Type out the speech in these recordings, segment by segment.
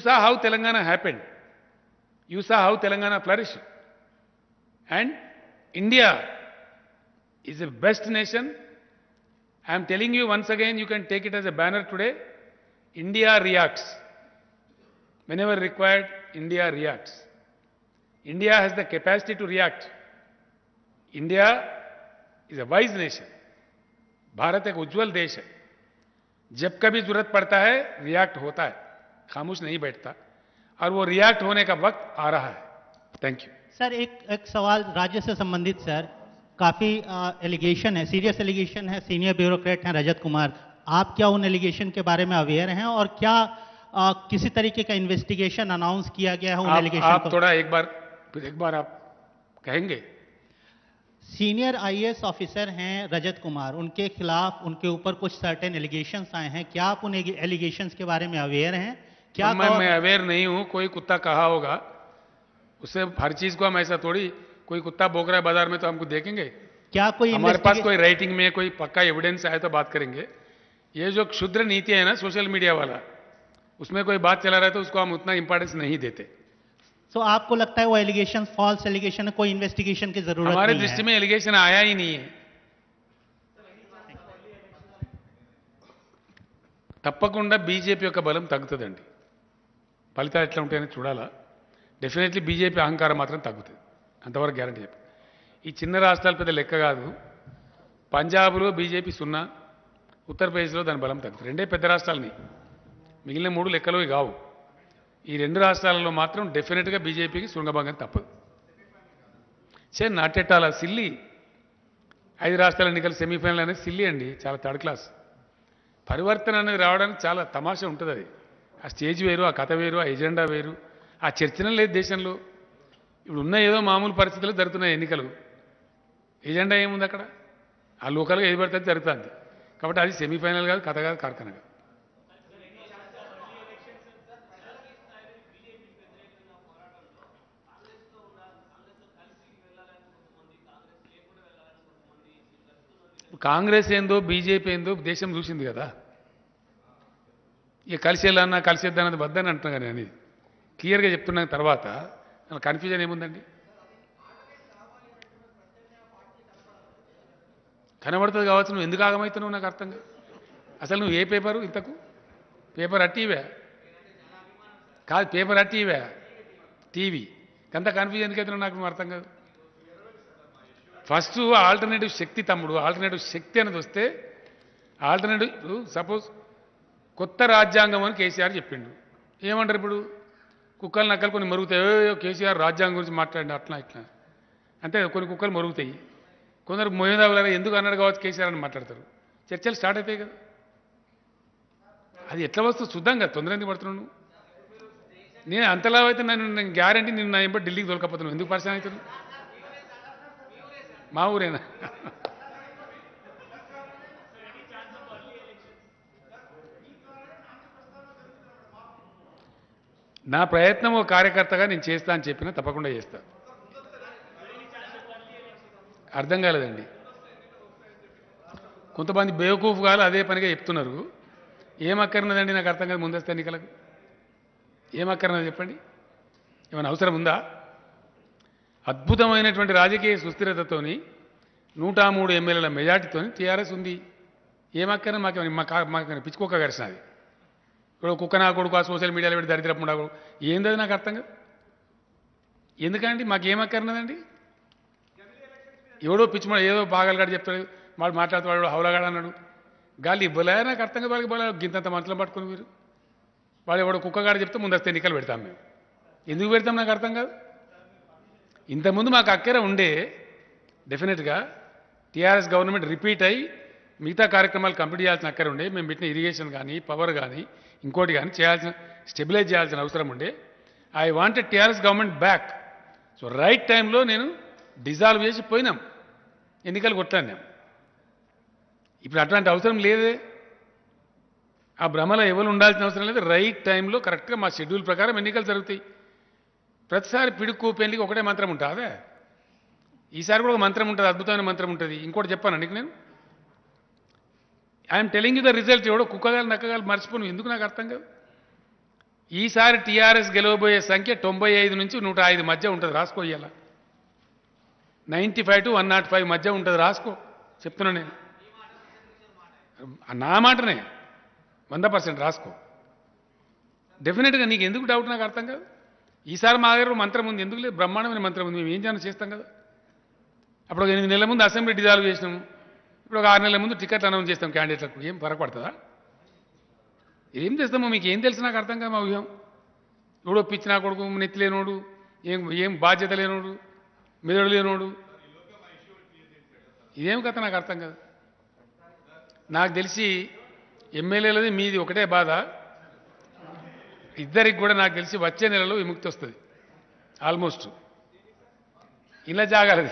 saw how Telangana happened. You saw how Telangana flourished. And India is the best nation. I am telling you once again, you can take it as a banner today. India reacts. Whenever required, India reacts. India has the capacity to react. India is a wise nation. Bharat एक उज्जवल देश है जब कभी जरूरत पड़ता है react होता है खामोश नहीं बैठता और वो रिएक्ट होने का वक्त आ रहा है थैंक यू सर एक एक सवाल राज्य से संबंधित सर काफी एलिगेशन है सीरियस एलिगेशन है सीनियर ब्यूरोक्रेट हैं रजत कुमार आप क्या उन एलिगेशन के बारे में अवेयर हैं और क्या आ, किसी तरीके का इन्वेस्टिगेशन अनाउंस किया गया है उन आप, एलिगेशन आप को थोड़ा एक बार फिर एक बार आप कहेंगे सीनियर आईएएस ऑफिसर हैं रजत कुमार उनके खिलाफ उनके ऊपर कुछ सर्टेन एलिगेशंस आए हैं क्या आप उन एलिगेशंस के बारे में अवेयर हैं क्या मैं गौ- मैं अवेयर नहीं हूं कोई कुत्ता कहा होगा उससे हर चीज को हम ऐसा थोड़ी कोई कुत्ता भोग रहा है बाजार में तो हमको देखेंगे क्या कोई हमारे पास investigate- कोई राइटिंग में कोई पक्का एविडेंस आए तो बात करेंगे ये जो क्षुद्र नीति है ना सोशल मीडिया वाला उसमें कोई बात चला रहा है तो उसको हम उतना इंपॉर्टेंस नहीं देते तो आपको लगता है वो एलिगेशन फॉल्स एलिगेशन है कोई इन्वेस्टिगेशन की जरूरत हमारे नहीं दृष्टि है में एलिगेशन आया ही नहीं है తప్పకుండా బీజేపీ యొక్క బలం తగ్గుతుందండి ఫలితాలు ఎట్లా ఉంటాయని చూడాలా డెఫినెట్లీ బీజేపీ అహంకారం మాత్రం తగ్గుతుంది అంతవరకు గ్యారంటీ చెప్పి ఈ చిన్న రాష్ట్రాలు పెద్ద లెక్క కాదు పంజాబ్లో బీజేపీ సున్నా ఉత్తరప్రదేశ్లో దాని బలం తగ్గుతుంది రెండే పెద్ద రాష్ట్రాలని మిగిలిన మూడు లెక్కలు కావు ఈ రెండు రాష్ట్రాలలో మాత్రం డెఫినెట్గా బీజేపీకి శృంగభంగం తప్పదు చే నాటెట్టాల సిల్లి ఐదు రాష్ట్రాల ఎన్నికల సెమీఫైనల్ అనేది సిల్లి అండి చాలా థర్డ్ క్లాస్ పరివర్తన అనేది రావడానికి చాలా తమాషా ఉంటుంది అది ఆ స్టేజ్ వేరు ఆ కథ వేరు ఆ ఎజెండా వేరు ఆ చర్చనే లేదు దేశంలో ఇప్పుడు ఉన్న ఏదో మామూలు పరిస్థితుల్లో జరుగుతున్నాయి ఎన్నికలు ఎజెండా ఏముంది అక్కడ ఆ లోకల్గా ఏది పడితే అది జరుగుతుంది కాబట్టి అది సెమీఫైనల్ కాదు కథ కాదు కార్ఖాన కాదు కాంగ్రెస్ ఏందో బీజేపీ ఏందో దేశం చూసింది కదా ఇక కలిసి వెళ్ళాలన్నా కలిసి వద్దన్నది వద్దని అంటున్నా కానీ అనేది క్లియర్గా చెప్తున్న తర్వాత కన్ఫ్యూజన్ ఏముందండి కనబడుతుంది కావచ్చు నువ్వు ఎందుకు ఆగమవుతున్నావు నాకు అర్థం కాదు అసలు నువ్వు ఏ పేపరు ఇంతకు పేపర్ అట్టివే కాదు పేపర్ అట్టివే టీవీ అంత కన్ఫ్యూజన్ ఎందుకు అవుతున్నావు నాకు అర్థం కాదు ఫస్ట్ ఆల్టర్నేటివ్ శక్తి తమ్ముడు ఆల్టర్నేటివ్ శక్తి అనేది వస్తే ఆల్టర్నేటివ్ సపోజ్ కొత్త రాజ్యాంగం అని కేసీఆర్ చెప్పిండు ఏమంటారు ఇప్పుడు కుక్కలు నక్కలు కొన్ని మరుగుతాయి "ఏ, కేసీఆర్ రాజ్యాంగం గురించి మాట్లాడి అట్లా ఇట్లా అంటే కొన్ని కుక్కలు మరుగుతాయి కొందరు మోయదావులారా ఎందుకు అన్నాడు కావచ్చు కేసీఆర్ అని మాట్లాడతారు చర్చలు స్టార్ట్ అవుతాయి కదా అది ఎట్లా వస్తుంది చూద్దాం కదా తొందర ఎందుకు పడుతున్నావు నువ్వు? నేను అంతలా అయితే నన్ను నేను గ్యారంటీ నేను నా ఎంపటి ఢిల్లీకి దొరకపోతున్నాను ఎందుకు పరిచయం అవుతున్నాను మా ఊరేనా నా ప్రయత్నం ఓ కార్యకర్తగా నేను చేస్తా అని చెప్పినా తప్పకుండా చేస్తా అర్థం కాలేదండి కొంతమంది బేవకూఫ్ కాదు అదే పనిగా చెప్తున్నారు ఏం అక్కర్నదండి నాకు అర్థం కాదు ముందస్తు ఎన్నికలకు ఏం అక్కర్నది చెప్పండి ఏమైనా అవసరం ఉందా అద్భుతమైనటువంటి రాజకీయ సుస్థిరతతోని నూట మూడు ఎమ్మెల్యేల మెజార్టీతోని టీఆర్ఎస్ ఉంది ఏమక్కన మాకు మాకు మాకు పిచ్చుకోక గడిచినది ఇప్పుడు కుక్క నా కొడుకు ఆ సోషల్ మీడియాలో పెట్టి దరిద్రపు ఉండకు ఏందది నాకు అర్థం కాదు ఎందుకండి మాకు ఏమక్కర్నదండి ఎవడో పిచ్చి మ- ఏదో బాగాలు గడి చెప్తాడు వాడు మాట్లాడుతూ వాడు హౌలగాడు అన్నాడు గాలి ఇవ్వలే నాకు అర్థం కాదు వాళ్ళకి ఇవ్వలే గింతంత మనసులో పట్టుకుని మీరు వాడు ఎవడో కుక్కగాడు చెప్తే ముందస్తు ఎన్నికలు పెడతాం మేము ఎందుకు పెడతాం నాకు అర్థం కాదు ఇంతకుముందు మాకు అక్కర ఉండే డెఫినెట్గా టీఆర్ఎస్ గవర్నమెంట్ రిపీట్ అయ్యి మిగతా కార్యక్రమాలు కంప్లీట్ చేయాల్సిన అక్కర ఉండే మేము పెట్టిన ఇరిగేషన్ కానీ పవర్ కానీ ఇంకోటి కానీ చేయాల్సిన స్టెబిలైజ్ చేయాల్సిన అవసరం ఉండే I wanted TRS government back so right టైంలో నేను డిజాల్వ్ చేసి పోయినాం ఎన్నికలు కొట్టాను నేను ఇప్పుడు అట్లాంటి అవసరం లేదే ఆ భ్రమలో ఎవరు ఉండాల్సిన అవసరం లేదు రైట్ టైంలో కరెక్ట్గా మా షెడ్యూల్ ప్రకారం ఎన్నికలు జరుగుతాయి ప్రతిసారి పిడుక్కు పెళ్లికి ఒకటే మంత్రం ఉంటుందా ఈసారి కూడా ఒక మంత్రం ఉంటుంది అద్భుతమైన మంత్రం ఉంటుంది ఇంకోటి చెప్పాను నీకు నేను I'm telling you the result ఎవడో కుక్కగాలు నక్కగాలు మర్చిపోను ఎందుకు నాకు అర్థం కాదు ఈసారి టీఆర్ఎస్ గెలవబోయే సంఖ్య తొంభై ఐదు నుంచి నూట ఐదు మధ్య ఉంటుంది రాసుకో ఇవాళ ninety five to one naught five మధ్య ఉంటుంది రాసుకో చెప్తున్నా నేను నా మాటనే వంద పర్సెంట్ రాసుకో డెఫినెట్గా నీకు ఎందుకు డౌట్ నాకు అర్థం కాదు ఈసారి మా దగ్గర మంత్రం ఉంది ఎందుకు లేదు బ్రహ్మాండమైన మంత్రం ఉంది మేము ఏం చేయాలని చేస్తాం కదా అప్పుడు ఒక ఎనిమిది నెలల ముందు అసెంబ్లీ డిజాల్వ్ చేసినాము ఇప్పుడు ఒక ఆరు నెలల ముందు టికెట్ అనౌన్స్ చేస్తాం క్యాండిడేట్లకు ఏం పరపడుతుందా ఏం చేస్తామో మీకు ఏం తెలుసు నాకు అర్థం కాదు మా వ్యూహం ఎవడో పిచ్చి నా కొడుకు నెత్తి లేనోడు ఏం ఏం బాధ్యత లేనోడు మెదడు లేనోడు ఇదేం కథ నాకు అర్థం కాదు నాకు తెలిసి ఎమ్మెల్యేలది మీది ఒకటే బాధ ఇద్దరికి కూడా నాకు తెలిసి వచ్చే నెలలో విముక్తి వస్తుంది ఆల్మోస్ట్ ఇలా జాగాలది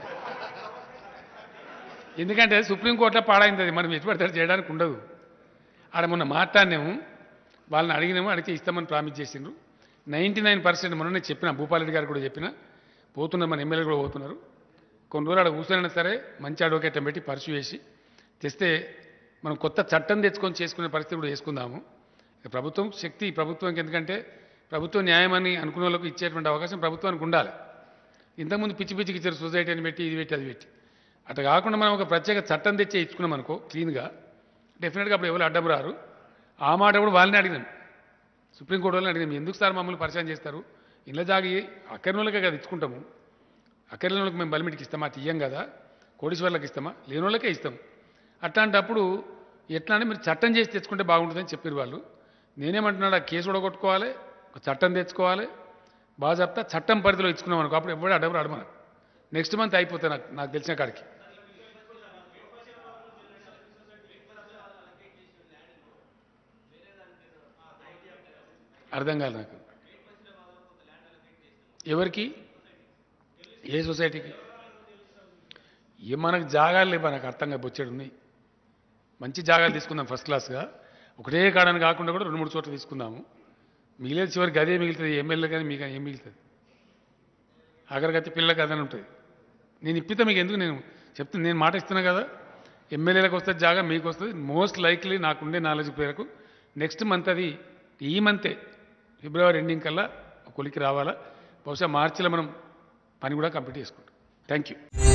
ఎందుకంటే సుప్రీంకోర్టులో పాడైంది అది మనం ఎటు పడితే చేయడానికి ఉండదు ఆడ మొన్న మాట్లాడినాము వాళ్ళని అడిగినాము అడిగితే ఇస్తామని ప్రామిస్ చేసిండ్రు నైంటీ నైన్ పర్సెంట్ మొన్ననే చెప్పిన భూపాలరెడ్డి గారు కూడా చెప్పిన పోతున్నారు మన ఎమ్మెల్యేలు కూడా పోతున్నారు కొన్ని రోజులు ఆడ కూర్చొని సరే మంచి అడ్వకేట్ పెట్టి పర్సు వేసి తెస్తే మనం కొత్త చట్టం తెచ్చుకొని చేసుకునే పరిస్థితి కూడా చేసుకుందాము ఇక ప్రభుత్వం శక్తి ప్రభుత్వంకి ఎందుకంటే ప్రభుత్వం న్యాయమని అనుకునే వాళ్ళకు ఇచ్చేటువంటి అవకాశం ప్రభుత్వానికి ఉండాలి ఇంతకుముందు పిచ్చి పిచ్చికి ఇచ్చారు సొసైటీ అని పెట్టి ఇది పెట్టి అది పెట్టి అట్లా కాకుండా మనం ఒక ప్రత్యేక చట్టం తెచ్చే ఇచ్చుకున్నాం అనుకో క్లీన్గా డెఫినెట్గా అప్పుడు ఎవరు అడ్డం రారు ఆ మాట కూడా వాళ్ళని అడిగినాం సుప్రీంకోర్టు వాళ్ళని అడిగినాం ఎందుకు సార్ మమ్మల్ని పరిచయం చేస్తారు ఇళ్ళ జాగి అక్కడి వాళ్ళకే కదా ఇచ్చుకుంటాము అక్కడి వాళ్ళకి మేము బలిమిటికి ఇస్తామా తీయం కదా కోటీశ్వర్లకు ఇస్తామా లేని వాళ్ళకే ఇస్తాం అట్లాంటప్పుడు ఎట్లా అంటే మీరు చట్టం చేసి తెచ్చుకుంటే బాగుంటుందని చెప్పారు వాళ్ళు నేనేమంటున్నాడు ఆ కేసు కూడా కొట్టుకోవాలి ఒక చట్టం తెచ్చుకోవాలి బాగా చెప్తా చట్టం పరిధిలో ఇచ్చుకున్నాం అనుకో అప్పుడు ఎవరు అడవరు అడమన నెక్స్ట్ మంత్ అయిపోతుంది నాకు నాకు తెలిసిన కాడికి అర్థం కాదు నాకు ఎవరికి ఏ సొసైటీకి ఏ మనకు జాగాలు లేవా నాకు అర్థం కాదు బొచ్చేడు ఉన్నాయి మంచి జాగాలు తీసుకుందాం ఫస్ట్ క్లాస్గా ఒకటే కాడని కాకుండా కూడా రెండు మూడు చోట్ల తీసుకుందాము మిగిలేదు చివరికి అదే మిగులుతుంది ఎమ్మెల్యే కానీ మీకు ఏం మిగులుతుంది ఆఖరికైతే పిల్లలకి అదని ఉంటుంది నేను ఇప్పితే మీకు ఎందుకు నేను చెప్తాను నేను మాట ఇస్తున్నా కదా ఎమ్మెల్యేలకు వస్తుంది జాగా మీకు వస్తుంది మోస్ట్ లైక్లీ నాకుండే నాలెడ్జ్ పేరుకు నెక్స్ట్ మంత్ అది ఈ మంతే ఫిబ్రవరి ఎండింగ్ కల్లా కొలికి రావాలా బహుశా మార్చిలో మనం పని కూడా కంప్లీట్ చేసుకుంటాం థ్యాంక్ యూ